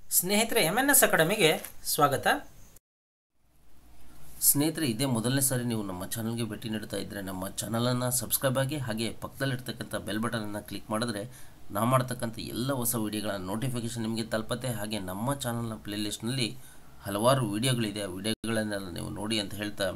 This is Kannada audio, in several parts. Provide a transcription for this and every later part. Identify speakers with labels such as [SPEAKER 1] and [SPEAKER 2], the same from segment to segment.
[SPEAKER 1] ಸ್ನೇಹಿತರೆ ಎಮ್ ಎನ್ ಎಸ್ ಅಕಾಡೆಮಿಗೆ ಸ್ವಾಗತ
[SPEAKER 2] ಸ್ನೇಹಿತರೆ ಇದೇ ಮೊದಲನೇ ಸಾರಿ ನೀವು ನಮ್ಮ ಚಾನಲ್ಗೆ ಭೇಟಿ ನೀಡ್ತಾ ಇದ್ದರೆ ನಮ್ಮ ಚಾನಲನ್ನು ಸಬ್ಸ್ಕ್ರೈಬ್ ಆಗಿ ಹಾಗೆ ಪಕ್ಕದಲ್ಲಿರ್ತಕ್ಕಂಥ ಬೆಲ್ ಬಟನನ್ನು ಕ್ಲಿಕ್ ಮಾಡಿದ್ರೆ ನಾವು ಮಾಡ್ತಕ್ಕಂಥ ಎಲ್ಲ ಹೊಸ ವಿಡಿಯೋಗಳ ನೋಟಿಫಿಕೇಷನ್ ನಿಮಗೆ ತಲುಪತ್ತೆ ಹಾಗೆ ನಮ್ಮ ಚಾನಲ್ನ ಪ್ಲೇಲಿಸ್ಟ್ನಲ್ಲಿ ಹಲವಾರು ವಿಡಿಯೋಗಳಿದೆ ಆ ವಿಡಿಯೋಗಳನ್ನೆಲ್ಲ ನೀವು ನೋಡಿ ಅಂತ ಹೇಳ್ತಾ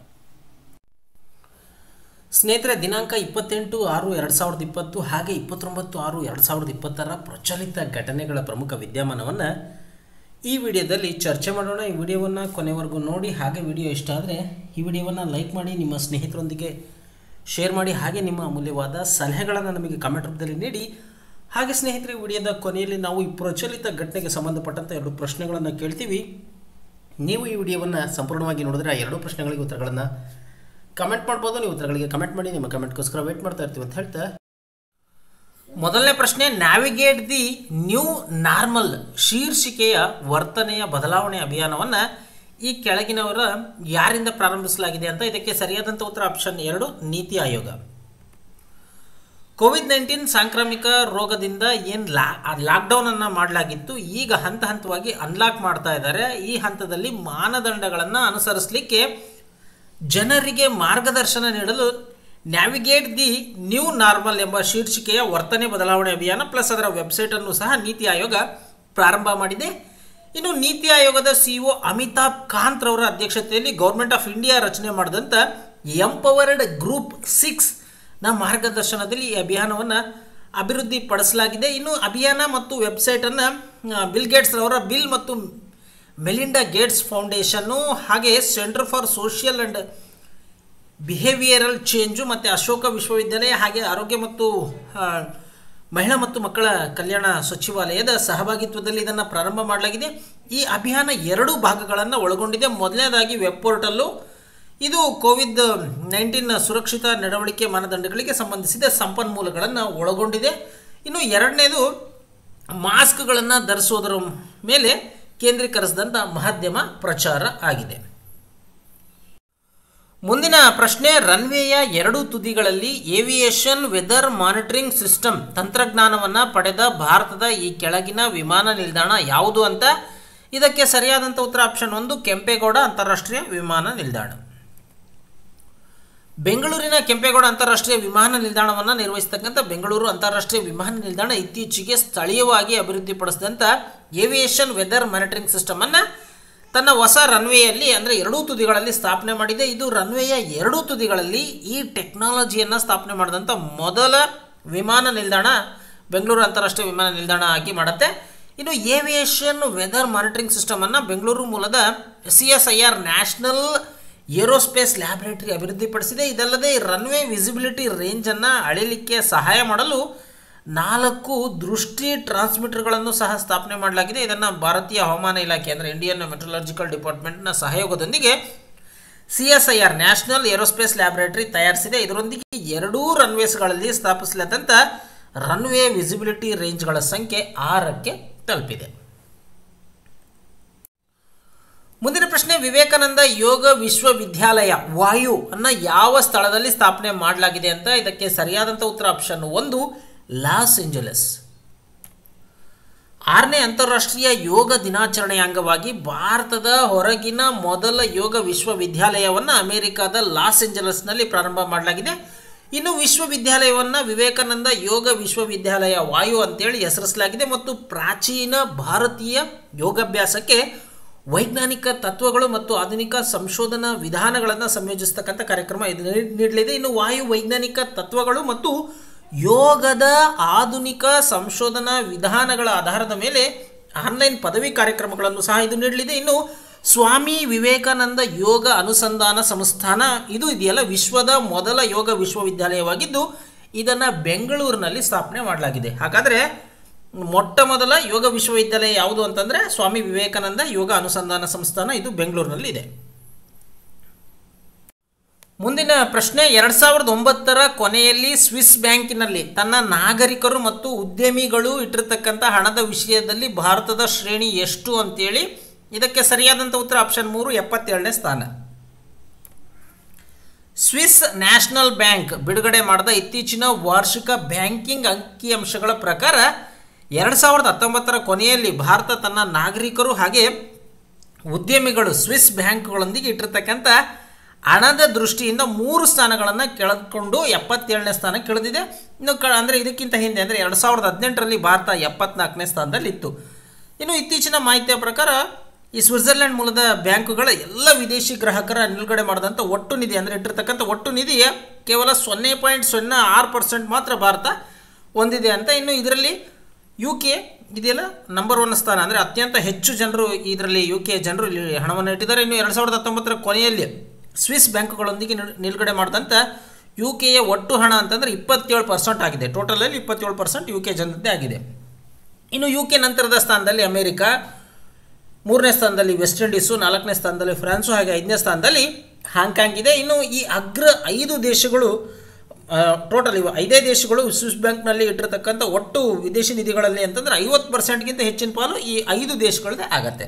[SPEAKER 1] ಸ್ನೇಹಿತರೆ ದಿನಾಂಕ ಇಪ್ಪತ್ತೆಂಟು ಆರು ಎರಡು ಸಾವಿರದ ಇಪ್ಪತ್ತು ಹಾಗೆ ಇಪ್ಪತ್ತೊಂಬತ್ತು ಆರು ಎರಡು ಸಾವಿರದ ಇಪ್ಪತ್ತರ ಪ್ರಚಲಿತ ಘಟನೆಗಳ ಪ್ರಮುಖ ವಿದ್ಯಮಾನವನ್ನು ಈ ವಿಡಿಯೋದಲ್ಲಿ ಚರ್ಚೆ ಮಾಡೋಣ ಈ ವಿಡಿಯೋವನ್ನು ಕೊನೆವರೆಗೂ ನೋಡಿ ಹಾಗೆ ವಿಡಿಯೋ ಇಷ್ಟ ಆದರೆ ಈ ವಿಡಿಯೋವನ್ನು ಲೈಕ್ ಮಾಡಿ ನಿಮ್ಮ ಸ್ನೇಹಿತರೊಂದಿಗೆ ಶೇರ್ ಮಾಡಿ ಹಾಗೆ ನಿಮ್ಮ ಅಮೂಲ್ಯವಾದ ಸಲಹೆಗಳನ್ನು ನಮಗೆ ಕಮೆಂಟ್ ರೂಪದಲ್ಲಿ ನೀಡಿ ಹಾಗೆ ಸ್ನೇಹಿತರೆ ವಿಡಿಯೋದ ಕೊನೆಯಲ್ಲಿ ನಾವು ಈ ಪ್ರಚಲಿತ ಘಟನೆಗೆ ಸಂಬಂಧಪಟ್ಟಂಥ ಎರಡು ಪ್ರಶ್ನೆಗಳನ್ನು ಕೇಳ್ತೀವಿ ನೀವು ಈ ವಿಡಿಯೋವನ್ನು ಸಂಪೂರ್ಣವಾಗಿ ನೋಡಿದ್ರೆ ಆ ಎರಡೂ ಪ್ರಶ್ನೆಗಳಿಗೆ ಉತ್ತರಗಳನ್ನು ಕಮೆಂಟ್ ಮಾಡ್ಬೋದು ನೀವು ಉತ್ತರಗಳಿಗೆ ಕಮೆಂಟ್ ಮಾಡಿ ನಿಮ್ಮ ಕಮೆಂಟ್ಗೋಸ್ಕರ ವೇಟ್ ಮಾಡ್ತಾ ಇರ್ತೀವಿ ಅಂತ ಹೇಳ್ತಾ ಮೊದಲನೇ ಪ್ರಶ್ನೆ ನ್ಯಾವಿಗೇಟ್ ದಿ ನ್ಯೂ ನಾರ್ಮಲ್ ಶೀರ್ಷಿಕೆಯ ವರ್ತನೆಯ ಬದಲಾವಣೆ ಅಭಿಯಾನವನ್ನು ಈ ಕೆಳಗಿನವರ ಯಾರಿಂದ ಪ್ರಾರಂಭಿಸಲಾಗಿದೆ ಅಂತ ಇದಕ್ಕೆ ಸರಿಯಾದಂಥ ಉತ್ತರ ಆಪ್ಷನ್ ಎರಡು ನೀತಿ ಆಯೋಗ ಕೋವಿಡ್ ನೈನ್ಟೀನ್ ಸಾಂಕ್ರಾಮಿಕ ರೋಗದಿಂದ ಏನು ಲಾ ಲಾಕ್ಡೌನ್ ಅನ್ನು ಮಾಡಲಾಗಿತ್ತು ಈಗ ಹಂತ ಹಂತವಾಗಿ ಅನ್ಲಾಕ್ ಮಾಡ್ತಾ ಇದ್ದಾರೆ ಈ ಹಂತದಲ್ಲಿ ಮಾನದಂಡಗಳನ್ನು ಅನುಸರಿಸಲಿಕ್ಕೆ ಜನರಿಗೆ ಮಾರ್ಗದರ್ಶನ ನೀಡಲು ನ್ಯಾವಿಗೇಟ್ ದಿ ನ್ಯೂ ನಾರ್ಮಲ್ ಎಂಬ ಶೀರ್ಷಿಕೆಯ ವರ್ತನೆ ಬದಲಾವಣೆ ಅಭಿಯಾನ ಪ್ಲಸ್ ಅದರ ವೆಬ್ಸೈಟನ್ನು ಸಹ ನೀತಿ ಆಯೋಗ ಪ್ರಾರಂಭ ಮಾಡಿದೆ ಇನ್ನು ನೀತಿ ಆಯೋಗದ ಸಿಇಒ ಅಮಿತಾಬ್ ಕಾಂತ್ ರವರ ಅಧ್ಯಕ್ಷತೆಯಲ್ಲಿ ಗೌರ್ಮೆಂಟ್ ಆಫ್ ಇಂಡಿಯಾ ರಚನೆ ಮಾಡಿದಂಥ ಎಂಪವರ್ಡ್ ಗ್ರೂಪ್ ಸಿಕ್ಸ್ ನ ಮಾರ್ಗದರ್ಶನದಲ್ಲಿ ಈ ಅಭಿಯಾನವನ್ನು ಅಭಿವೃದ್ಧಿ ಪಡಿಸಲಾಗಿದೆ ಇನ್ನು ಅಭಿಯಾನ ಮತ್ತು ವೆಬ್ಸೈಟನ್ನು ಬಿಲ್ ಗೇಟ್ಸ್ ರವರ ಬಿಲ್ ಮತ್ತು ಮೆಲಿಂಡಾ ಗೇಟ್ಸ್ ಫೌಂಡೇಶನ್ನು ಹಾಗೆ centre for social and behavioural change ಮತ್ತು ಅಶೋಕ ವಿಶ್ವವಿದ್ಯಾಲಯ ಹಾಗೆ ಆರೋಗ್ಯ ಮತ್ತು ಆ, ಮಹಿಳಾ ಮತ್ತು ಮಕ್ಕಳ ಕಲ್ಯಾಣ ಸಚಿವಾಲಯದ ಸಹಭಾಗಿತ್ವದಲ್ಲಿ ಇದನ್ನು ಪ್ರಾರಂಭ ಮಾಡಲಾಗಿದೆ ಈ ಅಭಿಯಾನ ಎರಡು ಭಾಗಗಳನ್ನು ಒಳಗೊಂಡಿದೆ ಮೊದಲನೇದಾಗಿ ವೆಬ್ ಪೋರ್ಟಲ್ಲು ಇದು ಕೋವಿಡ್ ನೈನ್ಟೀನ್ ಸುರಕ್ಷಿತ ನಡವಳಿಕೆ ಮಾನದಂಡಗಳಿಗೆ ಸಂಬಂಧಿಸಿದ ಸಂಪನ್ಮೂಲಗಳನ್ನು ಒಳಗೊಂಡಿದೆ ಇನ್ನು ಎರಡನೇದು ಮಾಸ್ಕ್ಗಳನ್ನು ಧರಿಸೋದರ ಮೇಲೆ ಕೇಂದ್ರೀಕರಿಸಿದಂಥ ಮಾಧ್ಯಮ ಪ್ರಚಾರ ಆಗಿದೆ ಮುಂದಿನ ಪ್ರಶ್ನೆ ರನ್ವೇಯ ಎರಡು ತುದಿಗಳಲ್ಲಿ ಏವಿಯೇಷನ್ ವೆದರ್ ಮಾನಿಟರಿಂಗ್ ಸಿಸ್ಟಮ್ ತಂತ್ರಜ್ಞಾನವನ್ನು ಪಡೆದ ಭಾರತದ ಈ ಕೆಳಗಿನ ವಿಮಾನ ನಿಲ್ದಾಣ ಯಾವುದು ಅಂತ ಇದಕ್ಕೆ ಸರಿಯಾದಂಥ ಉತ್ತರ ಆಪ್ಷನ್ ಒಂದು ಕೆಂಪೇಗೌಡ ಅಂತಾರಾಷ್ಟ್ರೀಯ ವಿಮಾನ ನಿಲ್ದಾಣ ಬೆಂಗಳೂರಿನ ಕೆಂಪೇಗೌಡ ಅಂತಾರಾಷ್ಟ್ರೀಯ ವಿಮಾನ ನಿಲ್ದಾಣವನ್ನು ನಿರ್ವಹಿಸತಕ್ಕಂಥ ಬೆಂಗಳೂರು ಅಂತಾರಾಷ್ಟ್ರೀಯ ವಿಮಾನ ನಿಲ್ದಾಣ ಇತ್ತೀಚೆಗೆ ಸ್ಥಳೀಯವಾಗಿ ಅಭಿವೃದ್ಧಿಪಡಿಸಿದಂಥ ಏವಿಯೇಷನ್ ವೆದರ್ ಮಾನಿಟರಿಂಗ್ ಸಿಸ್ಟಮನ್ನು ತನ್ನ ಹೊಸ ರನ್ವೇಯಲ್ಲಿ ಅಂದರೆ ಎರಡೂ ತುದಿಗಳಲ್ಲಿ ಸ್ಥಾಪನೆ ಮಾಡಿದೆ ಇದು ರನ್ವೇಯ ಎರಡೂ ತುದಿಗಳಲ್ಲಿ ಈ ಟೆಕ್ನಾಲಜಿಯನ್ನು ಸ್ಥಾಪನೆ ಮಾಡಿದಂಥ ಮೊದಲ ವಿಮಾನ ನಿಲ್ದಾಣ ಬೆಂಗಳೂರು ಅಂತಾರಾಷ್ಟ್ರೀಯ ವಿಮಾನ ನಿಲ್ದಾಣ ಆಗಿ ಮಾಡುತ್ತೆ ಇನ್ನು ಏವಿಯೇಷನ್ ವೆದರ್ ಮಾನಿಟರಿಂಗ್ ಸಿಸ್ಟಮನ್ನು ಬೆಂಗಳೂರು ಮೂಲದ C S I R National Aerospace Laboratory ಅಭಿವೃದ್ಧಿಪಡಿಸಿದೆ ಇದಲ್ಲದೆ ರನ್ವೇ ವಿಸಿಬಿಲಿಟಿ ರೇಂಜನ್ನು ಅಳಿಲಿಕ್ಕೆ ಸಹಾಯ ಮಾಡಲು ನಾಲ್ಕು ದೃಷ್ಟಿ ಟ್ರಾನ್ಸ್ಮಿಟರ್ಗಳನ್ನು ಸಹ ಸ್ಥಾಪನೆ ಮಾಡಲಾಗಿದೆ ಇದನ್ನು ಭಾರತೀಯ ಹವಾಮಾನ ಇಲಾಖೆ ಅಂದರೆ ಇಂಡಿಯನ್ ಮೆಟ್ರಲಾಜಿಕಲ್ ಡಿಪಾರ್ಟ್ಮೆಂಟ್ನ ಸಹಯೋಗದೊಂದಿಗೆ C S I R National Aerospace Laboratory ತಯಾರಿಸಿದೆ ಇದರೊಂದಿಗೆ ಎರಡೂ ರನ್ವೇಸ್ಗಳಲ್ಲಿ ಸ್ಥಾಪಿಸಲಾದಂಥ ರನ್ವೇ ವಿಸಿಬಿಲಿಟಿ ರೇಂಜ್ಗಳ ಸಂಖ್ಯೆ ಆರಕ್ಕೆ ತಲುಪಿದೆ ಮುಂದಿನ ಪ್ರಶ್ನೆ ವಿವೇಕಾನಂದ ಯೋಗ ವಿಶ್ವವಿದ್ಯಾಲಯ ವಾಯು ಅನ್ನ ಯಾವ ಸ್ಥಳದಲ್ಲಿ ಸ್ಥಾಪನೆ ಮಾಡಲಾಗಿದೆ ಅಂತ ಇದಕ್ಕೆ ಸರಿಯಾದಂಥ ಉತ್ತರ ಆಪ್ಷನ್ ಒಂದು ಲಾಸ್ ಏಂಜಲಸ್ ಆರನೇ ಅಂತಾರಾಷ್ಟ್ರೀಯ ಯೋಗ ದಿನಾಚರಣೆಯ ಅಂಗವಾಗಿ ಭಾರತದ ಹೊರಗಿನ ಮೊದಲ ಯೋಗ ವಿಶ್ವವಿದ್ಯಾಲಯವನ್ನು ಅಮೆರಿಕದ ಲಾಸ್ ಏಂಜಲಸ್ನಲ್ಲಿ ಪ್ರಾರಂಭ ಮಾಡಲಾಗಿದೆ ಇನ್ನು ವಿಶ್ವವಿದ್ಯಾಲಯವನ್ನು ವಿವೇಕಾನಂದ ಯೋಗ ವಿಶ್ವವಿದ್ಯಾಲಯ ವಾಯು ಅಂತೇಳಿ ಹೆಸರಿಸಲಾಗಿದೆ ಮತ್ತು ಪ್ರಾಚೀನ ಭಾರತೀಯ ಯೋಗಾಭ್ಯಾಸಕ್ಕೆ ವೈಜ್ಞಾನಿಕ ತತ್ವಗಳು ಮತ್ತು ಆಧುನಿಕ ಸಂಶೋಧನಾ ವಿಧಾನಗಳನ್ನು ಸಂಯೋಜಿಸ್ತಕ್ಕಂಥ ಕಾರ್ಯಕ್ರಮ ಇದು ನೀ- ನೀಡಲಿದೆ ಇನ್ನು ವಾಯು ವೈಜ್ಞಾನಿಕ ತತ್ವಗಳು ಮತ್ತು ಯೋಗದ ಆಧುನಿಕ ಸಂಶೋಧನಾ ವಿಧಾನಗಳ ಆಧಾರದ ಮೇಲೆ ಆನ್ಲೈನ್ ಪದವಿ ಕಾರ್ಯಕ್ರಮಗಳನ್ನು ಸಹ ಇದು ನೀಡಲಿದೆ ಇನ್ನು ಸ್ವಾಮಿ ವಿವೇಕಾನಂದ ಯೋಗ ಅನುಸಂಧಾನ ಸಂಸ್ಥಾನ ಇದು ಇದೆಯಲ್ಲ ವಿಶ್ವದ ಮೊದಲ ಯೋಗ ವಿಶ್ವವಿದ್ಯಾಲಯವಾಗಿದ್ದು ಇದನ್ನು ಬೆಂಗಳೂರಿನಲ್ಲಿ ಸ್ಥಾಪನೆ ಮಾಡಲಾಗಿದೆ ಹಾಗಾದರೆ ಮೊಟ್ಟ ಮೊದಲ ಯೋಗ ವಿಶ್ವವಿದ್ಯಾಲಯ ಯಾವುದು ಅಂತಂದರೆ ಸ್ವಾಮಿ ವಿವೇಕಾನಂದ ಯೋಗ ಅನುಸಂಧಾನ ಸಂಸ್ಥಾನ ಇದು ಬೆಂಗಳೂರಿನಲ್ಲಿ ಇದೆ ಮುಂದಿನ ಪ್ರಶ್ನೆ ಎರಡು ಸಾವಿರದ ಒಂಬತ್ತರ ಕೊನೆಯಲ್ಲಿ ಸ್ವಿಸ್ ಬ್ಯಾಂಕಿನಲ್ಲಿ ತನ್ನ ನಾಗರಿಕರು ಮತ್ತು ಉದ್ಯಮಿಗಳು ಇಟ್ಟಿರ್ತಕ್ಕಂಥ ಹಣದ ವಿಷಯದಲ್ಲಿ ಭಾರತದ ಶ್ರೇಣಿ ಎಷ್ಟು ಅಂತೇಳಿ ಇದಕ್ಕೆ ಸರಿಯಾದಂಥ ಉತ್ತರ ಆಪ್ಷನ್ ಮೂರು ಎಪ್ಪತ್ತೇಳನೇ ಸ್ಥಾನ ಸ್ವಿಸ್ ನ್ಯಾಷನಲ್ ಬ್ಯಾಂಕ್ ಬಿಡುಗಡೆ ಮಾಡಿದ ಇತ್ತೀಚಿನ ವಾರ್ಷಿಕ ಬ್ಯಾಂಕಿಂಗ್ ಅಂಕಿಅಂಶಗಳ ಪ್ರಕಾರ ಎರಡು ಸಾವಿರದ ಹತ್ತೊಂಬತ್ತರ ಕೊನೆಯಲ್ಲಿ ಭಾರತ ತನ್ನ ನಾಗರಿಕರು ಹಾಗೆ ಉದ್ಯಮಿಗಳು ಸ್ವಿಸ್ ಬ್ಯಾಂಕ್ಗಳೊಂದಿಗೆ ಇಟ್ಟಿರ್ತಕ್ಕಂಥ ಹಣದ ದೃಷ್ಟಿಯಿಂದ ಮೂರು ಸ್ಥಾನಗಳನ್ನು ಕೆಳೆದುಕೊಂಡು ಎಪ್ಪತ್ತೇಳನೇ ಸ್ಥಾನಕ್ಕೆ ಇಳಿದಿದೆ ಇನ್ನು ಕ ಅಂದರೆ ಇದಕ್ಕಿಂತ ಹಿಂದೆ ಅಂದರೆ ಎರಡು ಸಾವಿರದ ಹದಿನೆಂಟರಲ್ಲಿ ಭಾರತ ಎಪ್ಪತ್ನಾಲ್ಕನೇ ಸ್ಥಾನದಲ್ಲಿ ಇತ್ತು ಇನ್ನು ಇತ್ತೀಚಿನ ಮಾಹಿತಿಯ ಪ್ರಕಾರ ಈ ಸ್ವಿಟ್ಜರ್ಲೆಂಡ್ ಮೂಲದ ಬ್ಯಾಂಕುಗಳ ಎಲ್ಲ ವಿದೇಶಿ ಗ್ರಾಹಕರ ನಿಲುಗಡೆ ಮಾಡಿದಂಥ ಒಟ್ಟು ನಿಧಿ ಅಂದರೆ ಇಟ್ಟಿರ್ತಕ್ಕಂಥ ಒಟ್ಟು ನಿಧಿಯ ಕೇವಲ ಸೊನ್ನೆ ಪಾಯಿಂಟ್ ಸೊನ್ನೆ ಆರು ಪರ್ಸೆಂಟ್ ಮಾತ್ರ ಭಾರತ ಹೊಂದಿದೆ ಅಂತ ಇನ್ನು ಇದರಲ್ಲಿ ಯು ಕೆ ಇದೆಯಲ್ಲ ನಂಬರ್ ಒನ್ ಸ್ಥಾನ ಅಂದರೆ ಅತ್ಯಂತ ಹೆಚ್ಚು ಜನರು ಇದರಲ್ಲಿ ಯು ಕೆ ಜನರು ಇಲ್ಲಿ ಹಣವನ್ನು ಇಟ್ಟಿದ್ದಾರೆ ಇನ್ನು ಎರಡು ಸಾವಿರದ ಹತ್ತೊಂಬತ್ತರ ಕೊನೆಯಲ್ಲಿ ಸ್ವಿಸ್ ಬ್ಯಾಂಕ್ಗಳೊಂದಿಗೆ ನಿಲ್- ನಿಲುಗಡೆ ಮಾಡಿದಂಥ ಯು ಕೆಯ ಒಟ್ಟು ಹಣ ಅಂತಂದರೆ ಇಪ್ಪತ್ತೇಳು ಪರ್ಸೆಂಟ್ ಆಗಿದೆ ಟೋಟಲಲ್ಲಿ ಇಪ್ಪತ್ತೇಳು ಪರ್ಸೆಂಟ್ ಯು ಕೆ ಜನರದ್ದೇ ಆಗಿದೆ ಇನ್ನು ಯು ಕೆ ನಂತರದ ಸ್ಥಾನದಲ್ಲಿ ಅಮೆರಿಕ ಮೂರನೇ ಸ್ಥಾನದಲ್ಲಿ ವೆಸ್ಟ್ ಇಂಡೀಸು ನಾಲ್ಕನೇ ಸ್ಥಾನದಲ್ಲಿ ಫ್ರಾನ್ಸು ಹಾಗೆ ಐದನೇ ಸ್ಥಾನದಲ್ಲಿ ಹಾಂಗ್ಕಾಂಗ್ ಇದೆ ಇನ್ನು ಈ ಅಗ್ರ ಐದು ದೇಶಗಳು ಟೋಟಲ್ ಇವು ಐದೇ ದೇಶಗಳು ಸ್ವಿಸ್ ಬ್ಯಾಂಕ್ನಲ್ಲಿ ಇಟ್ಟಿರ್ತಕ್ಕಂಥ ಒಟ್ಟು ವಿದೇಶಿ ನಿಧಿಗಳಲ್ಲಿ ಅಂತಂದ್ರೆ ಐವತ್ತು ಪರ್ಸೆಂಟ್ಗಿಂತ ಹೆಚ್ಚಿನ ಪಾಲು ಈ ಐದು ದೇಶಗಳದೇ ಆಗತ್ತೆ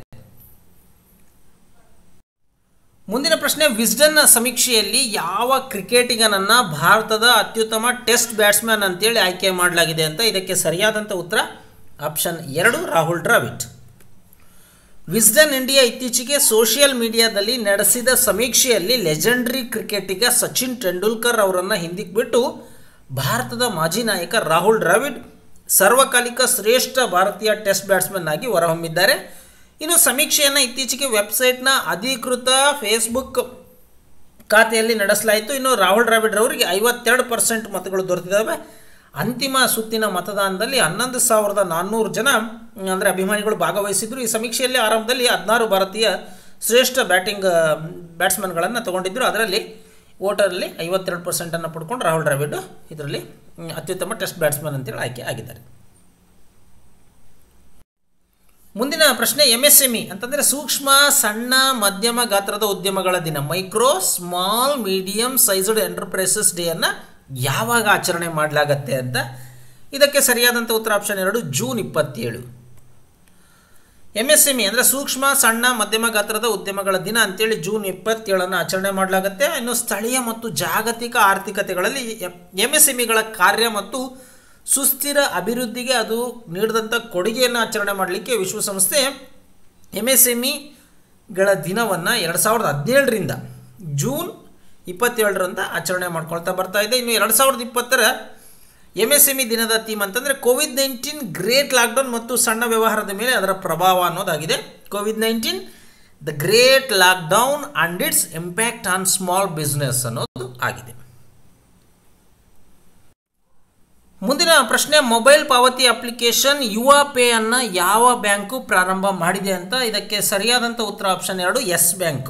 [SPEAKER 1] ಮುಂದಿನ ಪ್ರಶ್ನೆ ವಿಸ್ಡನ್ ಸಮೀಕ್ಷೆಯಲ್ಲಿ ಯಾವ ಕ್ರಿಕೆಟಿಗನನ್ನ ಭಾರತದ ಅತ್ಯುತ್ತಮ ಟೆಸ್ಟ್ ಬ್ಯಾಟ್ಸ್ಮನ್ ಅಂತೇಳಿ ಆಯ್ಕೆ ಮಾಡಲಾಗಿದೆ ಅಂತ ಇದಕ್ಕೆ ಸರಿಯಾದಂಥ ಉತ್ತರ ಆಪ್ಷನ್ ಎರಡು ರಾಹುಲ್ ದ್ರಾವಿಡ್ ವಿಸ್ಡನ್ ಇಂಡಿಯಾ ಇತ್ತೀಚೆಗೆ ಸೋಷಿಯಲ್ ಮೀಡಿಯಾದಲ್ಲಿ ನಡೆಸಿದ ಸಮೀಕ್ಷೆಯಲ್ಲಿ ಲೆಜೆಂಡರಿ ಕ್ರಿಕೆಟಿಗ ಸಚಿನ್ ತೆಂಡೂಲ್ಕರ್ ಅವರನ್ನು ಹಿಂದಿಕ್ ಬಿಟ್ಟು ಭಾರತದ ಮಾಜಿ ನಾಯಕ ರಾಹುಲ್ ದ್ರಾವಿಡ್ ಸರ್ವಕಾಲಿಕ ಶ್ರೇಷ್ಠ ಭಾರತೀಯ ಟೆಸ್ಟ್ ಬ್ಯಾಟ್ಸ್ಮನ್ ಆಗಿ ಹೊರಹೊಮ್ಮಿದ್ದಾರೆ ಇನ್ನು ಸಮೀಕ್ಷೆಯನ್ನು ಇತ್ತೀಚೆಗೆ ವೆಬ್ಸೈಟ್ನ ಅಧಿಕೃತ ಫೇಸ್ಬುಕ್ ಖಾತೆಯಲ್ಲಿ ನಡೆಸಲಾಯಿತು ಇನ್ನು ರಾಹುಲ್ ದ್ರಾವಿಡ್ ಅವರಿಗೆ ಐವತ್ತೆರಡು ಪರ್ಸೆಂಟ್ ಮತಗಳು ದೊರೆತಿದ್ದಾವೆ ಅಂತಿಮ ಸುತ್ತಿನ ಮತದಾನದಲ್ಲಿ ಹನ್ನೊಂದು ಸಾವಿರದ ನಾನ್ನೂರು ಜನ ಅಂದರೆ ಅಭಿಮಾನಿಗಳು ಭಾಗವಹಿಸಿದ್ರು ಈ ಸಮೀಕ್ಷೆಯಲ್ಲಿ ಆರಂಭದಲ್ಲಿ ಹದಿನಾರು ಭಾರತೀಯ ಶ್ರೇಷ್ಠ ಬ್ಯಾಟಿಂಗ್ ಬ್ಯಾಟ್ಸ್ಮನ್ಗಳನ್ನು ತಗೊಂಡಿದ್ದರು ಅದರಲ್ಲಿ ವೋಟರಲ್ಲಿ ಐವತ್ತೆರಡು ಪರ್ಸೆಂಟನ್ನು ಪಡ್ಕೊಂಡು ರಾಹುಲ್ ದ್ರಾವಿಡ್ ಇದರಲ್ಲಿ ಮ್, ಅತ್ಯುತ್ತಮ ಟೆಸ್ಟ್ ಬ್ಯಾಟ್ಸ್ಮನ್ ಅಂತೇಳಿ ಆಯ್ಕೆ ಆಗಿದ್ದಾರೆ ಮುಂದಿನ ಪ್ರಶ್ನೆ ಎಮ್ ಎಸ್ ಎಮ್ ಇ ಅಂತಂದರೆ ಸೂಕ್ಷ್ಮ ಸಣ್ಣ ಮಧ್ಯಮ ಗಾತ್ರದ ಉದ್ಯಮಗಳ ದಿನ micro small medium sized enterprises ಡೇಯನ್ನು ಯಾವಾಗ ಆಚರಣೆ ಮಾಡಲಾಗತ್ತೆ ಅಂತ ಇದಕ್ಕೆ ಸರಿಯಾದಂಥ ಉತ್ತರ ಆಪ್ಷನ್ ಎರಡು ಜೂನ್ ಇಪ್ಪತ್ತೇಳು ಎಮ್ ಎಸ್ ಎಮ್ ಇ ಅಂದರೆ ಸೂಕ್ಷ್ಮ ಸಣ್ಣ ಮಧ್ಯಮ ಗಾತ್ರದ ಉದ್ಯಮಗಳ ದಿನ ಅಂತೇಳಿ ಜೂನ್ ಇಪ್ಪತ್ತೇಳನ್ನು ಆಚರಣೆ ಮಾಡಲಾಗುತ್ತೆ ಇನ್ನು ಸ್ಥಳೀಯ ಮತ್ತು ಜಾಗತಿಕ ಆರ್ಥಿಕತೆಗಳಲ್ಲಿ ಎಮ್ ಎಸ್ ಎಮ್ ಇಗಳ ಕಾರ್ಯ ಮತ್ತು ಸುಸ್ಥಿರ ಅಭಿವೃದ್ಧಿಗೆ ಅದು ನೀಡಿದಂಥ ಕೊಡುಗೆಯನ್ನು ಆಚರಣೆ ಮಾಡಲಿಕ್ಕೆ ವಿಶ್ವಸಂಸ್ಥೆ ಎಮ್ ಎಸ್ ಎಮ್ ಇಗಳ ದಿನವನ್ನು ಎರಡು ಸಾವಿರದ ಹದಿನೇಳರಿಂದ ಜೂನ್ ಇಪ್ಪತ್ತೇಳರಿಂದ ಆಚರಣೆ ಮಾಡ್ಕೊಳ್ತಾ ಬರ್ತಾ ಇದೆ ಇನ್ನು ಎರಡು ಸಾವಿರದ ಇಪ್ಪತ್ತರ ಎಮ್ ಎಸ್ ಎಮ್ ಇ ದಿನದ ಥೀಮ್ ಅಂತಂದರೆ ಕೋವಿಡ್ ನೈನ್ಟೀನ್ ಗ್ರೇಟ್ ಲಾಕ್ಡೌನ್ ಮತ್ತು ಸಣ್ಣ ವ್ಯವಹಾರದ ಮೇಲೆ ಅದರ ಪ್ರಭಾವ ಅನ್ನೋದಾಗಿದೆ Covid nineteen the great lockdown and its impact on small business ಅನ್ನೋದು ಆಗಿದೆ ಮುಂದಿನ ಪ್ರಶ್ನೆ ಮೊಬೈಲ್ ಪಾವತಿ ಅಪ್ಲಿಕೇಶನ್ ಯುವ ಪೇ ಅನ್ನು ಯಾವ ಬ್ಯಾಂಕು ಪ್ರಾರಂಭ ಮಾಡಿದೆ ಅಂತ ಇದಕ್ಕೆ ಸರಿಯಾದಂಥ ಉತ್ತರ ಆಪ್ಷನ್ ಎರಡು ಎಸ್ ಬ್ಯಾಂಕ್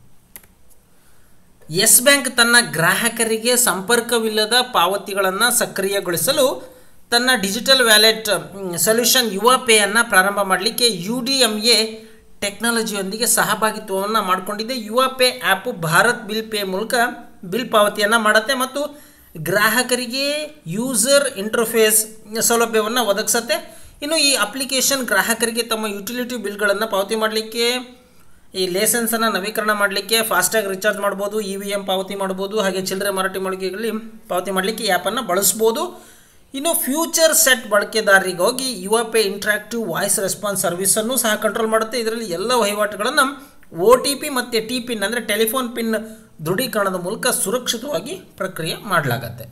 [SPEAKER 1] ಎಸ್ ಬ್ಯಾಂಕ್ ತನ್ನ ಗ್ರಾಹಕರಿಗೆ ಸಂಪರ್ಕವಿಲ್ಲದ ಪಾವತಿಗಳನ್ನು ಸಕ್ರಿಯಗೊಳಿಸಲು ತನ್ನ ಡಿಜಿಟಲ್ ವ್ಯಾಲೆಟ್ ಸೊಲ್ಯೂಷನ್ ಯುವ ಪೇಯನ್ನು ಪ್ರಾರಂಭ ಮಾಡಲಿಕ್ಕೆ ಯು ಡಿ ಎಮ್ ಎ ಟೆಕ್ನಾಲಜಿಯೊಂದಿಗೆ ಸಹಭಾಗಿತ್ವವನ್ನು ಮಾಡಿಕೊಂಡಿದೆ Yuva pay app Bharat bill pay ಮೂಲಕ ಬಿಲ್ ಪಾವತಿಯನ್ನು ಮಾಡುತ್ತೆ ಮತ್ತು ಗ್ರಾಹಕರಿಗೆ ಯೂಸರ್ ಇಂಟರ್ಫೇಸ್ ಸೌಲಭ್ಯವನ್ನು ಒದಗಿಸುತ್ತೆ ಇನ್ನು ಈ ಅಪ್ಲಿಕೇಶನ್ ಗ್ರಾಹಕರಿಗೆ ತಮ್ಮ ಯುಟಿಲಿಟಿ ಬಿಲ್ಗಳನ್ನು ಪಾವತಿ ಮಾಡಲಿಕ್ಕೆ ಈ ಲೈಸೆನ್ಸನ್ನು ನವೀಕರಣ ಮಾಡಲಿಕ್ಕೆ ಫಾಸ್ಟ್ಯಾಗ್ ರಿಚಾರ್ಜ್ ಮಾಡ್ಬೋದು ಇ ವಿ ಎಮ್ ಪಾವತಿ ಮಾಡ್ಬೋದು ಹಾಗೆ ಚಿಲ್ಲರೆ ಮಾರಾಟ ಮಳಿಗೆಗಳಲ್ಲಿ ಪಾವತಿ ಮಾಡಲಿಕ್ಕೆ ಈ ಆ್ಯಪನ್ನು ಬಳಸ್ಬೋದು ಇನ್ನು ಫ್ಯೂಚರ್ ಸೆಟ್ ಬಳಕೆದಾರರಿಗಾಗಿ Yuva pay interactive voice response ಸರ್ವಿಸನ್ನು ಸಹ ಕಂಟ್ರೋಲ್ ಮಾಡುತ್ತೆ ಇದರಲ್ಲಿ ಎಲ್ಲ ವಹಿವಾಟುಗಳನ್ನು ಒ ಟಿ ಪಿ ಮತ್ತು ಟಿ ಪಿನ್ ಅಂದರೆ ಟೆಲಿಫೋನ್ ಪಿನ್ ದೃಢೀಕರಣದ ಮೂಲಕ ಸುರಕ್ಷಿತವಾಗಿ ಪ್ರಕ್ರಿಯೆ ಮಾಡಲಾಗತ್ತೆ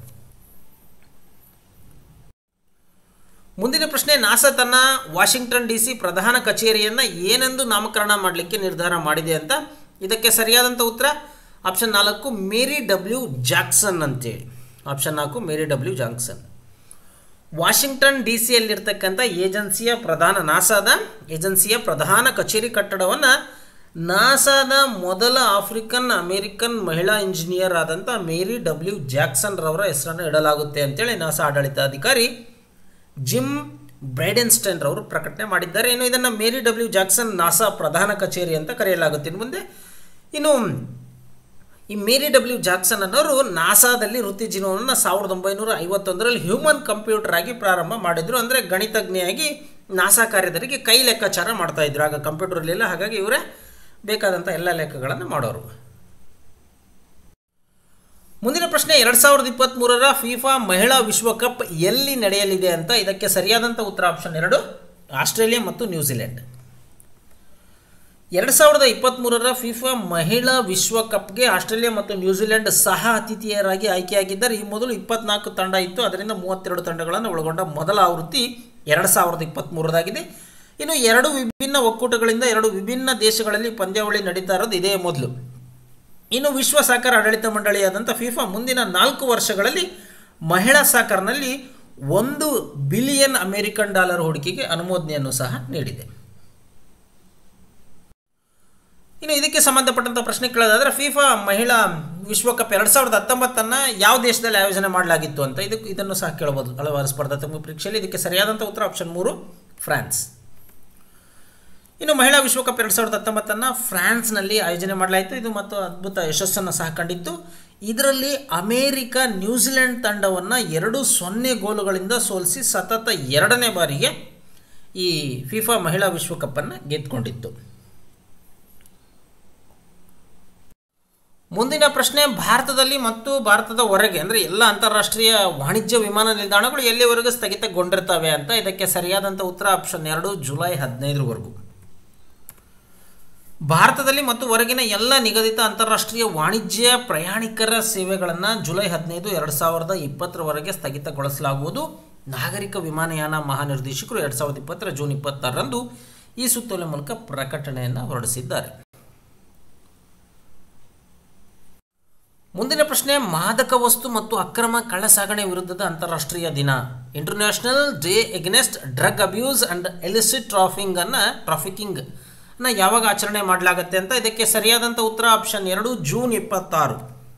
[SPEAKER 1] ಮುಂದಿನ ಪ್ರಶ್ನೆ ನಾಸಾ ತನ್ನ ವಾಷಿಂಗ್ಟನ್ ಡಿ ಸಿ ಪ್ರಧಾನ ಕಚೇರಿಯನ್ನು ಏನೆಂದು ನಾಮಕರಣ ಮಾಡಲಿಕ್ಕೆ ನಿರ್ಧಾರ ಮಾಡಿದೆ ಅಂತ ಇದಕ್ಕೆ ಸರಿಯಾದಂಥ ಉತ್ತರ ಆಪ್ಷನ್ ನಾಲ್ಕು ಮೇರಿ ಡಬ್ಲ್ಯೂ ಜಾಕ್ಸನ್ ಅಂತೇಳಿ ಆಪ್ಷನ್ ನಾಲ್ಕು Mary W Jackson Washington D ಸಿಯಲ್ಲಿರ್ತಕ್ಕಂಥ ಏಜೆನ್ಸಿಯ ಪ್ರಧಾನ ನಾಸಾದ ಏಜೆನ್ಸಿಯ ಪ್ರಧಾನ ಕಚೇರಿ ಕಟ್ಟಡವನ್ನು ನಾಸಾದ ಮೊದಲ ಆಫ್ರಿಕನ್ ಅಮೇರಿಕನ್ ಮಹಿಳಾ ಇಂಜಿನಿಯರ್ ಆದಂಥ ಮೇರಿ ಡಬ್ಲ್ಯೂ ಜಾಕ್ಸನ್ ರವರ ಹೆಸರನ್ನು ಇಡಲಾಗುತ್ತೆ ಅಂತೇಳಿ ನಾಸಾ ಆಡಳಿತಾಧಿಕಾರಿ ಜಿಮ್ ಬ್ರೈಡೆನ್ಸ್ಟೈನ್ ರವರು ಪ್ರಕಟಣೆ ಮಾಡಿದ್ದಾರೆ ಇನ್ನು ಇದನ್ನು ಮೇರಿ ಡಬ್ಲ್ಯೂ ಜಾಕ್ಸನ್ ನಾಸಾ ಪ್ರಧಾನ ಕಚೇರಿ ಅಂತ ಕರೆಯಲಾಗುತ್ತೆ ಇನ್ನು ಮುಂದೆ ಇನ್ನು ಈ ಮೇರಿ ಡಬ್ಲ್ಯೂ ಜಾಕ್ಸನ್ ಅನ್ನೋರು ನಾಸಾದಲ್ಲಿ ವೃತ್ತಿ ಜೀವನವನ್ನು ಸಾವಿರದ ಒಂಬೈನೂರ ಐವತ್ತೊಂದರಲ್ಲಿ ಹ್ಯೂಮನ್ ಕಂಪ್ಯೂಟರ್ ಆಗಿ ಪ್ರಾರಂಭ ಮಾಡಿದ್ರು ಅಂದರೆ ಗಣಿತಜ್ಞೆಯಾಗಿ ನಾಸಾ ಕಾರ್ಯದರಿಗೆ ಕೈ ಲೆಕ್ಕಾಚಾರ ಮಾಡ್ತಾ ಇದ್ರು ಆಗ ಕಂಪ್ಯೂಟರ್ ಇರಲಿಲ್ಲ ಹಾಗಾಗಿ ಇವರೇ ಬೇಕಾದಂಥ ಎಲ್ಲ ಲೆಕ್ಕಗಳನ್ನು ಮಾಡೋರು ಮುಂದಿನ ಪ್ರಶ್ನೆ ಎರಡು ಸಾವಿರದ ಇಪ್ಪತ್ತ್ಮೂರರ ಫಿಫಾ ಮಹಿಳಾ ವಿಶ್ವಕಪ್ ಎಲ್ಲಿ ನಡೆಯಲಿದೆ ಅಂತ ಇದಕ್ಕೆ ಸರಿಯಾದಂಥ ಉತ್ತರ ಆಪ್ಷನ್ ಎರಡು ಆಸ್ಟ್ರೇಲಿಯಾ ಮತ್ತು ನ್ಯೂಜಿಲೆಂಡ್ ಎರಡು ಸಾವಿರದ ಇಪ್ಪತ್ತ್ಮೂರರ ಫಿಫಾ ಮಹಿಳಾ ವಿಶ್ವಕಪ್ಗೆ ಆಸ್ಟ್ರೇಲಿಯಾ ಮತ್ತು ನ್ಯೂಜಿಲೆಂಡ್ ಸಹ ಅತಿಥಿಯರಾಗಿ ಆಯ್ಕೆಯಾಗಿದ್ದಾರೆ ಈ ಮೊದಲು ಇಪ್ಪತ್ನಾಲ್ಕು ತಂಡ ಇತ್ತು ಅದರಿಂದ ಮೂವತ್ತೆರಡು ತಂಡಗಳನ್ನು ಒಳಗೊಂಡ ಮೊದಲ ಆವೃತ್ತಿ ಎರಡು ಸಾವಿರದ ಇಪ್ಪತ್ತ್ಮೂರದಾಗಿದೆ ಇನ್ನು ಎರಡು ವಿಭಿನ್ನ ಒಕ್ಕೂಟಗಳಿಂದ ಎರಡು ವಿಭಿನ್ನ ದೇಶಗಳಲ್ಲಿ ಪಂದ್ಯಾವಳಿ ನಡೀತಾ ಇರೋದು ಇದೇ ಮೊದಲು ಇನ್ನು ವಿಶ್ವ ಸಾಕರ್ ಆಡಳಿತ ಮಂಡಳಿಯಾದಂಥ ಫಿಫಾ ಮುಂದಿನ ನಾಲ್ಕು ವರ್ಷಗಳಲ್ಲಿ ಮಹಿಳಾ ಸಾಕರ್ನಲ್ಲಿ ಒಂದು ಬಿಲಿಯನ್ ಅಮೆರಿಕನ್ ಡಾಲರ್ ಹೂಡಿಕೆಗೆ ಅನುಮೋದನೆಯನ್ನು ಸಹ ನೀಡಿದೆ ಇನ್ನು ಇದಕ್ಕೆ ಸಂಬಂಧಪಟ್ಟಂಥ ಪ್ರಶ್ನೆ ಕೇಳೋದಾದರೆ ಫಿಫಾ ಮಹಿಳಾ ವಿಶ್ವಕಪ್ ಎರಡು ಸಾವಿರದ ಹತ್ತೊಂಬತ್ತನ್ನು ಯಾವ ದೇಶದಲ್ಲಿ ಆಯೋಜನೆ ಮಾಡಲಾಗಿತ್ತು ಅಂತ ಇದಕ್ಕೆ ಇದನ್ನು ಸಹ ಕೇಳಬಹುದು ಹಲವಾರು ಸ್ಪರ್ಧಾತ್ಮಕ ಪರೀಕ್ಷೆಯಲ್ಲಿ ಇದಕ್ಕೆ ಸರಿಯಾದಂಥ ಉತ್ತರ ಆಪ್ಷನ್ ಮೂರು ಫ್ರಾನ್ಸ್ ಇನ್ನು ಮಹಿಳಾ ವಿಶ್ವಕಪ್ ಎರಡು ಸಾವಿರದ ಹತ್ತೊಂಬತ್ತನ್ನು ಫ್ರಾನ್ಸ್ನಲ್ಲಿ ಆಯೋಜನೆ ಮಾಡಲಾಯಿತು ಇದು ಮತ್ತು ಅದ್ಭುತ ಯಶಸ್ಸನ್ನು ಸಹ ಕಂಡಿತ್ತು ಇದರಲ್ಲಿ ಅಮೇರಿಕ ನ್ಯೂಜಿಲೆಂಡ್ ತಂಡವನ್ನು ಎರಡು ಸೊನ್ನೆ ಗೋಲುಗಳಿಂದ ಸೋಲಿಸಿ ಸತತ ಎರಡನೇ ಬಾರಿಗೆ ಈ ಫಿಫಾ ಮಹಿಳಾ ವಿಶ್ವಕಪ್ಪನ್ನು ಗೆದ್ದುಕೊಂಡಿತ್ತು ಮುಂದಿನ ಪ್ರಶ್ನೆ ಭಾರತದಲ್ಲಿ ಮತ್ತು ಭಾರತದ ಹೊರಗೆ ಅಂದರೆ ಎಲ್ಲ ಅಂತಾರಾಷ್ಟ್ರೀಯ ವಾಣಿಜ್ಯ ವಿಮಾನ ನಿಲ್ದಾಣಗಳು ಎಲ್ಲಿವರೆಗೂ ಸ್ಥಗಿತಗೊಂಡಿರ್ತವೆ ಅಂತ ಇದಕ್ಕೆ ಸರಿಯಾದಂಥ ಉತ್ತರ ಆಪ್ಷನ್ ಎರಡು ಜುಲೈ ಹದಿನೈದರವರೆಗೂ ಭಾರತದಲ್ಲಿ ಮತ್ತು ಹೊರಗಿನ ಎಲ್ಲ ನಿಗದಿತ ಅಂತಾರಾಷ್ಟ್ರೀಯ ವಾಣಿಜ್ಯ ಪ್ರಯಾಣಿಕರ ಸೇವೆಗಳನ್ನು ಜುಲೈ ಹದಿನೈದು ಎರಡು ಸಾವಿರದ ಇಪ್ಪತ್ತರವರೆಗೆ ಸ್ಥಗಿತಗೊಳಿಸಲಾಗುವುದು ನಾಗರಿಕ ವಿಮಾನಯಾನ ಮಹಾನಿರ್ದೇಶಕರು ಎರಡು ಸಾವಿರದ ಇಪ್ಪತ್ತರ ಜೂನ್ ಇಪ್ಪತ್ತಾರರಂದು ಈ ಸುತ್ತೋಲೆ ಮೂಲಕ ಪ್ರಕಟಣೆಯನ್ನು ಹೊರಡಿಸಿದ್ದಾರೆ ಮುಂದಿನ ಪ್ರಶ್ನೆ ಮಾದಕ ವಸ್ತು ಮತ್ತು ಅಕ್ರಮ ಕಳ್ಳಸಾಗಣೆ ವಿರುದ್ಧದ ಅಂತಾರಾಷ್ಟ್ರೀಯ ದಿನ international day against drug abuse and illicit trafficking ಅನ್ನ ಟ್ರಾಫಿಕಿಂಗ್ ಅನ್ನ ಯಾವಾಗ ಆಚರಣೆ ಮಾಡಲಾಗುತ್ತೆ ಅಂತ ಇದಕ್ಕೆ ಸರಿಯಾದಂಥ ಉತ್ತರ ಆಪ್ಷನ್ ಎರಡು ಜೂನ್ ಇಪ್ಪತ್ತಾರು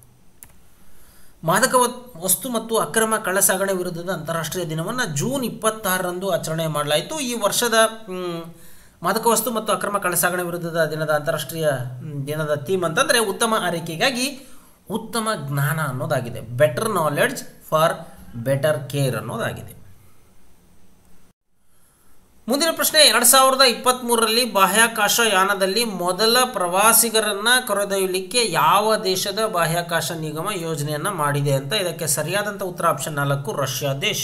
[SPEAKER 1] ಮಾದಕ ವಸ್ತು ಮತ್ತು ಅಕ್ರಮ ಕಳ್ಳಸಾಗಣೆ ವಿರುದ್ಧದ ಅಂತಾರಾಷ್ಟ್ರೀಯ ದಿನವನ್ನು ಜೂನ್ ಇಪ್ಪತ್ತಾರರಂದು ಆಚರಣೆ ಮಾಡಲಾಯಿತು ಈ ವರ್ಷದ ಮಾದಕ ವಸ್ತು ಮತ್ತು ಅಕ್ರಮ ಕಳ್ಳಸಾಗಣೆ ವಿರುದ್ಧದ ದಿನದ ಅಂತಾರಾಷ್ಟ್ರೀಯ ದಿನದ ಥೀಮ್ ಅಂತಂದರೆ ಉತ್ತಮ ಆರೈಕೆಗಾಗಿ ಉತ್ತಮ ಜ್ಞಾನ ಅನ್ನೋದಾಗಿದೆ better knowledge for better care ಅನ್ನೋದಾಗಿದೆ ಮುಂದಿನ ಪ್ರಶ್ನೆ ಎರಡು ಸಾವಿರದ ಇಪ್ಪತ್ತ್ಮೂರರಲ್ಲಿ ಬಾಹ್ಯಾಕಾಶ ಯಾನದಲ್ಲಿ ಮೊದಲ ಪ್ರವಾಸಿಗರನ್ನು ಕರೆದೊಯ್ಯಲಿಕ್ಕೆ ಯಾವ ದೇಶದ ಬಾಹ್ಯಾಕಾಶ ನಿಗಮ ಯೋಜನೆಯನ್ನು ಮಾಡಿದೆ ಅಂತ ಇದಕ್ಕೆ ಸರಿಯಾದಂಥ ಉತ್ತರ ಆಪ್ಷನ್ ನಾಲ್ಕು ರಷ್ಯಾ ದೇಶ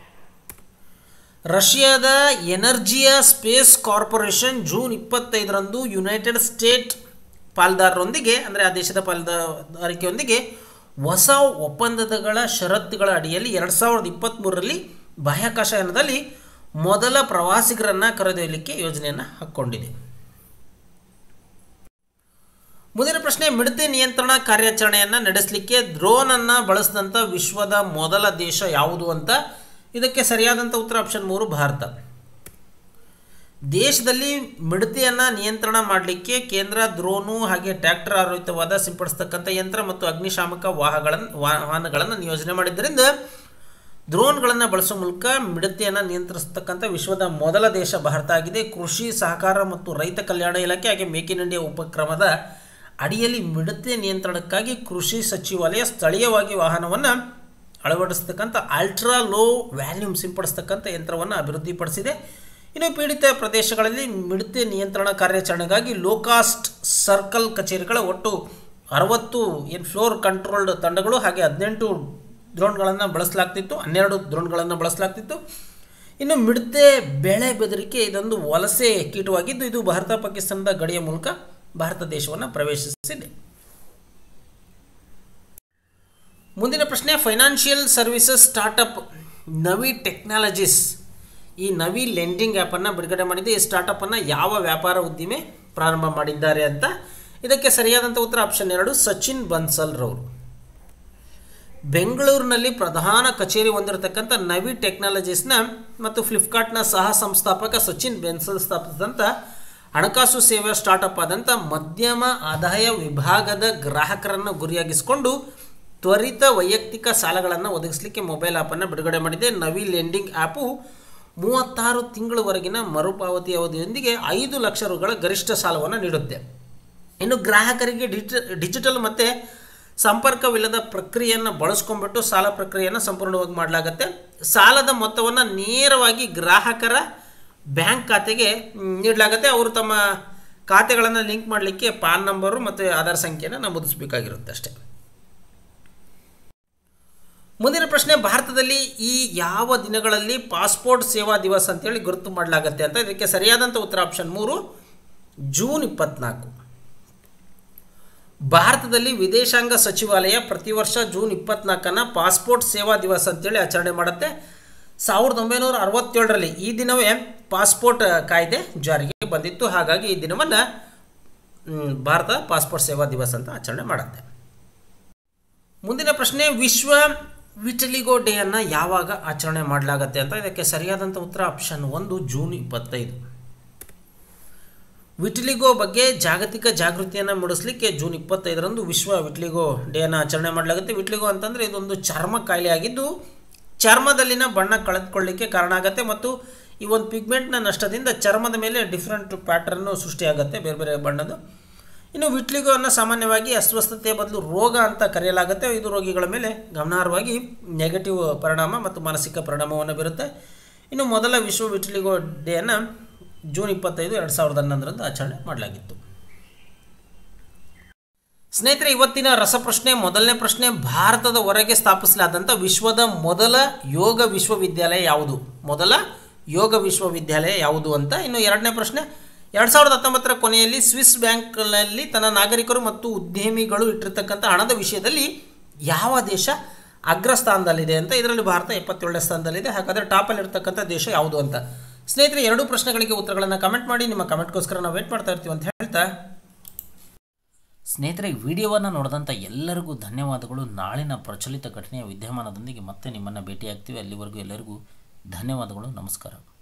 [SPEAKER 1] ರಷ್ಯಾದ ಎನರ್ಜಿಯಾ ಸ್ಪೇಸ್ ಕಾರ್ಪೊರೇಷನ್ ಜೂನ್ ಇಪ್ಪತ್ತೈದರಂದು ಯುನೈಟೆಡ್ ಸ್ಟೇಟ್ ಪಾಲ್ದಾರರೊಂದಿಗೆ ಅಂದರೆ ಆ ದೇಶದ ಪಾಲ್ದಾರಿಕೆಯೊಂದಿಗೆ ಹೊಸ ಒಪ್ಪಂದಗಳ ಷರತ್ತುಗಳ ಅಡಿಯಲ್ಲಿ ಎರಡು ಸಾವಿರದ ಇಪ್ಪತ್ತ್ಮೂರರಲ್ಲಿ ಬಾಹ್ಯಾಕಾಶಯಾನದಲ್ಲಿ ಮೊದಲ ಪ್ರವಾಸಿಗರನ್ನು ಕರೆದೊಯ್ಯಲಿಕ್ಕೆ ಯೋಜನೆಯನ್ನು ಹಾಕ್ಕೊಂಡಿದೆ ಮುಂದಿನ ಪ್ರಶ್ನೆ ಮಿಡತೆ ನಿಯಂತ್ರಣ ಕಾರ್ಯಾಚರಣೆಯನ್ನು ನಡೆಸಲಿಕ್ಕೆ ಡ್ರೋನನ್ನು ಬಳಸಿದಂಥ ವಿಶ್ವದ ಮೊದಲ ದೇಶ ಯಾವುದು ಅಂತ ಇದಕ್ಕೆ ಸರಿಯಾದಂಥ ಉತ್ತರ ಆಪ್ಷನ್ ಮೂರು ಭಾರತ ದೇಶದಲ್ಲಿ ಮಿಡತೆಯನ್ನು ನಿಯಂತ್ರಣ ಮಾಡಲಿಕ್ಕೆ ಕೇಂದ್ರ ಡ್ರೋನು ಹಾಗೆ ಟ್ರ್ಯಾಕ್ಟರ್ ಆರೋಹಿತವಾದ ಸಿಂಪಡಿಸ್ತಕ್ಕಂಥ ಯಂತ್ರ ಮತ್ತು ಅಗ್ನಿಶಾಮಕ ವಾಹಗಳನ್ನು ವಾಹನಗಳನ್ನು ನಿಯೋಜನೆ ಮಾಡಿದ್ದರಿಂದ ಡ್ರೋನ್ಗಳನ್ನು ಬಳಸುವ ಮೂಲಕ ಮಿಡತೆಯನ್ನು ನಿಯಂತ್ರಿಸ್ತಕ್ಕಂಥ ವಿಶ್ವದ ಮೊದಲ ದೇಶ ಭಾರತ ಆಗಿದೆ ಕೃಷಿ ಸಹಕಾರ ಮತ್ತು ರೈತ ಕಲ್ಯಾಣ ಇಲಾಖೆ ಹಾಗೆ ಮೇಕ್ ಇನ್ ಇಂಡಿಯಾ ಉಪಕ್ರಮದ ಅಡಿಯಲ್ಲಿ ಮಿಡತೆ ನಿಯಂತ್ರಣಕ್ಕಾಗಿ ಕೃಷಿ ಸಚಿವಾಲಯ ಸ್ಥಳೀಯವಾಗಿ ವಾಹನವನ್ನು ಅಳವಡಿಸ್ತಕ್ಕಂಥ ಅಲ್ಟ್ರಾ ಲೋ ವ್ಯಾಲ್ಯೂಮ್ ಸಿಂಪಡಿಸ್ತಕ್ಕಂಥ ಯಂತ್ರವನ್ನು ಅಭಿವೃದ್ಧಿಪಡಿಸಿದೆ ಇನ್ನು ಪೀಡಿತ ಪ್ರದೇಶಗಳಲ್ಲಿ ಮಿಡತೆ ನಿಯಂತ್ರಣ ಕಾರ್ಯಾಚರಣೆಗಾಗಿ ಲೋಕಾಸ್ಟ್ ಸರ್ಕಲ್ ಕಚೇರಿಗಳ ಒಟ್ಟು ಅರವತ್ತು ಏನು ಫ್ಲೋರ್ ಕಂಟ್ರೋಲ್ಡ್ ತಂಡಗಳು ಹಾಗೆ ಹದಿನೆಂಟು ಡ್ರೋನ್ಗಳನ್ನು ಬಳಸಲಾಗ್ತಿತ್ತು ಹನ್ನೆರಡು ಡ್ರೋನ್ಗಳನ್ನು ಬಳಸಲಾಗ್ತಿತ್ತು ಇನ್ನು ಮಿಡತೆ ಬೆಳೆ ಬೆದರಿಕೆ ಇದೊಂದು ವಲಸೆ ಕೀಟವಾಗಿದ್ದು ಇದು ಭಾರತ ಪಾಕಿಸ್ತಾನದ ಗಡಿಯ ಮೂಲಕ ಭಾರತ ದೇಶವನ್ನು ಪ್ರವೇಶಿಸಿದೆ ಮುಂದಿನ ಪ್ರಶ್ನೆ financial services startup Navi technologies ಈ ನವಿ ಲೆಂಡಿಂಗ್ ಆ್ಯಪನ್ನು ಬಿಡುಗಡೆ ಮಾಡಿದೆ ಈ ಸ್ಟಾರ್ಟಪ್ಪನ್ನು ಯಾವ ವ್ಯಾಪಾರ ಉದ್ದಿಮೆ ಪ್ರಾರಂಭ ಮಾಡಿದ್ದಾರೆ ಅಂತ ಇದಕ್ಕೆ ಸರಿಯಾದಂಥ ಉತ್ತರ ಆಪ್ಷನ್ ಎರಡು ಸಚಿನ್ ಬನ್ಸಲ್ರವರು ಬೆಂಗಳೂರಿನಲ್ಲಿ ಪ್ರಧಾನ ಕಚೇರಿ ಹೊಂದಿರತಕ್ಕಂಥ ನವಿ ಟೆಕ್ನಾಲಜೀಸ್ನ ಮತ್ತು ಫ್ಲಿಪ್ಕಾರ್ಟ್ನ ಸಹ ಸಂಸ್ಥಾಪಕ ಸಚಿನ್ ಬೆನ್ಸಲ್ ಸ್ಥಾಪಿಸಿದಂಥ ಹಣಕಾಸು ಸೇವೆ ಸ್ಟಾರ್ಟಪ್ ಆದಂಥ ಮಧ್ಯಮ ಆದಾಯ ವಿಭಾಗದ ಗ್ರಾಹಕರನ್ನು ಗುರಿಯಾಗಿಸಿಕೊಂಡು ತ್ವರಿತ ವೈಯಕ್ತಿಕ ಸಾಲಗಳನ್ನು ಒದಗಿಸಲಿಕ್ಕೆ ಮೊಬೈಲ್ ಆ್ಯಪನ್ನು ಬಿಡುಗಡೆ ಮಾಡಿದೆ ನವಿ ಲೆಂಡಿಂಗ್ ಆ್ಯಪು ಮೂವತ್ತಾರು ತಿಂಗಳವರೆಗಿನ ಮರುಪಾವತಿ ಅವಧಿಯೊಂದಿಗೆ ಐದು ಲಕ್ಷ ರುಗಳ ಗರಿಷ್ಠ ಸಾಲವನ್ನು ನೀಡುತ್ತೆ ಇನ್ನು ಗ್ರಾಹಕರಿಗೆ ಡಿಜಿ ಡಿಜಿಟಲ್ ಮತ್ತು ಸಂಪರ್ಕವಿಲ್ಲದ ಪ್ರಕ್ರಿಯೆಯನ್ನು ಬಳಸ್ಕೊಂಡ್ಬಿಟ್ಟು ಸಾಲ ಪ್ರಕ್ರಿಯೆಯನ್ನು ಸಂಪೂರ್ಣವಾಗಿ ಮಾಡಲಾಗುತ್ತೆ ಸಾಲದ ಮೊತ್ತವನ್ನು ನೇರವಾಗಿ ಗ್ರಾಹಕರ ಬ್ಯಾಂಕ್ ಖಾತೆಗೆ ನೀಡಲಾಗುತ್ತೆ ಅವರು ತಮ್ಮ ಖಾತೆಗಳನ್ನು ಲಿಂಕ್ ಮಾಡಲಿಕ್ಕೆ ಪಾನ್ ನಂಬರು ಮತ್ತು ಆಧಾರ್ ಸಂಖ್ಯೆಯನ್ನು ನಮೂದಿಸಬೇಕಾಗಿರುತ್ತೆ ಅಷ್ಟೇ ಮುಂದಿನ ಪ್ರಶ್ನೆ ಭಾರತದಲ್ಲಿ ಈ ಯಾವ ದಿನಗಳಲ್ಲಿ ಪಾಸ್ಪೋರ್ಟ್ ಸೇವಾ ದಿವಸ ಅಂತೇಳಿ ಗುರುತು ಮಾಡಲಾಗತ್ತೆ ಅಂತ ಇದಕ್ಕೆ ಸರಿಯಾದಂಥ ಉತ್ತರ ಆಪ್ಷನ್ ಮೂರು ಜೂನ್ ಇಪ್ಪತ್ನಾಲ್ಕು ಭಾರತದಲ್ಲಿ ವಿದೇಶಾಂಗ ಸಚಿವಾಲಯ ಪ್ರತಿ ವರ್ಷ ಜೂನ್ ಇಪ್ಪತ್ನಾಲ್ಕನ್ನು ಪಾಸ್ಪೋರ್ಟ್ ಸೇವಾ ದಿವಸ ಅಂತೇಳಿ ಆಚರಣೆ ಮಾಡುತ್ತೆ ಸಾವಿರದ ಒಂಬೈನೂರ ಅರವತ್ತೇಳರಲ್ಲಿ ಈ ದಿನವೇ ಪಾಸ್ಪೋರ್ಟ್ ಕಾಯ್ದೆ ಜಾರಿಗೆ ಬಂದಿತ್ತು ಹಾಗಾಗಿ ಈ ದಿನವನ್ನು ಭಾರತ ಪಾಸ್ಪೋರ್ಟ್ ಸೇವಾ ದಿವಸ ಅಂತ ಆಚರಣೆ ಮಾಡುತ್ತೆ ಮುಂದಿನ ಪ್ರಶ್ನೆ ವಿಶ್ವ ವಿಟಲಿಗೋ ಡೇ ಅನ್ನು ಯಾವಾಗ ಆಚರಣೆ ಮಾಡಲಾಗತ್ತೆ ಅಂತ ಇದಕ್ಕೆ ಸರಿಯಾದಂಥ ಉತ್ತರ ಆಪ್ಷನ್ ಒಂದು ಜೂನ್ ಇಪ್ಪತ್ತೈದು ವಿಟಿಲಿಗೋ ಬಗ್ಗೆ ಜಾಗತಿಕ ಜಾಗೃತಿಯನ್ನು ಮೂಡಿಸಲಿಕ್ಕೆ ಜೂನ್ ಇಪ್ಪತ್ತೈದರಂದು ವಿಶ್ವ ವಿಟ್ಲಿಗೋ ಡೇಯನ್ನು ಆಚರಣೆ ಮಾಡಲಾಗುತ್ತೆ ವಿಟ್ಲಿಗೋ ಅಂತಂದರೆ ಇದೊಂದು ಚರ್ಮ ಕಾಯಿಲೆ ಆಗಿದ್ದು ಚರ್ಮದಲ್ಲಿನ ಬಣ್ಣ ಕಳೆದುಕೊಳ್ಳಿಕ್ಕೆ ಕಾರಣ ಆಗುತ್ತೆ ಮತ್ತು ಈ ಒಂದು ಪಿಗ್ಮೆಂಟ್ನ ನಷ್ಟದಿಂದ ಚರ್ಮದ ಮೇಲೆ ಡಿಫ್ರೆಂಟ್ ಪ್ಯಾಟರ್ನು ಸೃಷ್ಟಿಯಾಗುತ್ತೆ ಬೇರೆ ಬೇರೆ ಬಣ್ಣದ್ದು ಇನ್ನು ವಿಟ್ಲಿಗೋವನ್ನು ಸಾಮಾನ್ಯವಾಗಿ ಅಸ್ವಸ್ಥತೆಯ ಬದಲು ರೋಗ ಅಂತ ಕರೆಯಲಾಗುತ್ತೆ ಇದು ರೋಗಿಗಳ ಮೇಲೆ ಗಮನಾರ್ಹವಾಗಿ ನೆಗೆಟಿವ್ ಪರಿಣಾಮ ಮತ್ತು ಮಾನಸಿಕ ಪರಿಣಾಮವನ್ನು ಬೀರುತ್ತೆ ಇನ್ನು ಮೊದಲ ವಿಶ್ವ ವಿಟ್ಲಿಗೋ ಡೇಯನ್ನು ಜೂನ್ ಇಪ್ಪತ್ತೈದು ಎರಡು ಸಾವಿರದ ಹನ್ನೊಂದರಂದು ಆಚರಣೆ ಮಾಡಲಾಗಿತ್ತು ಸ್ನೇಹಿತರೆ ಇವತ್ತಿನ ರಸಪ್ರಶ್ನೆ ಮೊದಲನೇ ಪ್ರಶ್ನೆ ಭಾರತದ ಹೊರಗೆ ಸ್ಥಾಪಿಸಲಾದಂಥ ವಿಶ್ವದ ಮೊದಲ ಯೋಗ ವಿಶ್ವವಿದ್ಯಾಲಯ ಯಾವುದು ಮೊದಲ ಯೋಗ ವಿಶ್ವವಿದ್ಯಾಲಯ ಯಾವುದು ಅಂತ ಇನ್ನು ಎರಡನೇ ಪ್ರಶ್ನೆ ಎರಡು ಸಾವಿರದ ಹತ್ತೊಂಬತ್ತರ ಕೊನೆಯಲ್ಲಿ ಸ್ವಿಸ್ ಬ್ಯಾಂಕ್ನಲ್ಲಿ ತನ್ನ ನಾಗರಿಕರು ಮತ್ತು ಉದ್ಯಮಿಗಳು ಇಟ್ಟಿರ್ತಕ್ಕಂಥ ಹಣದ ವಿಷಯದಲ್ಲಿ ಯಾವ ದೇಶ ಅಗ್ರಸ್ಥಾನದಲ್ಲಿದೆ ಅಂತ ಇದರಲ್ಲಿ ಭಾರತ ಎಪ್ಪತ್ತೇಳನೇ ಸ್ಥಾನದಲ್ಲಿದೆ ಹಾಗಾದರೆ ಟಾಪಲ್ಲಿ ಇರ್ತಕ್ಕಂಥ ದೇಶ ಯಾವುದು ಅಂತ ಸ್ನೇಹಿತರೆ ಎರಡೂ ಪ್ರಶ್ನೆಗಳಿಗೆ ಉತ್ತರಗಳನ್ನು ಕಮೆಂಟ್ ಮಾಡಿ ನಿಮ್ಮ ಕಮೆಂಟ್ಗೋಸ್ಕರ ನಾವು ವೇಟ್ ಮಾಡ್ತಾ ಇರ್ತೀವಿ ಅಂತ ಹೇಳ್ತಾ
[SPEAKER 2] ಸ್ನೇಹಿತರೆ ಈ ವಿಡಿಯೋವನ್ನು ನೋಡಿದಂಥ ಎಲ್ಲರಿಗೂ ಧನ್ಯವಾದಗಳು ನಾಳಿನ ಪ್ರಚಲಿತ ಘಟನೆಯ ವಿದ್ಯಮಾನದೊಂದಿಗೆ ಮತ್ತೆ ನಿಮ್ಮನ್ನು ಭೇಟಿಯಾಗ್ತೀವಿ ಅಲ್ಲಿವರೆಗೂ ಎಲ್ಲರಿಗೂ ಧನ್ಯವಾದಗಳು ನಮಸ್ಕಾರ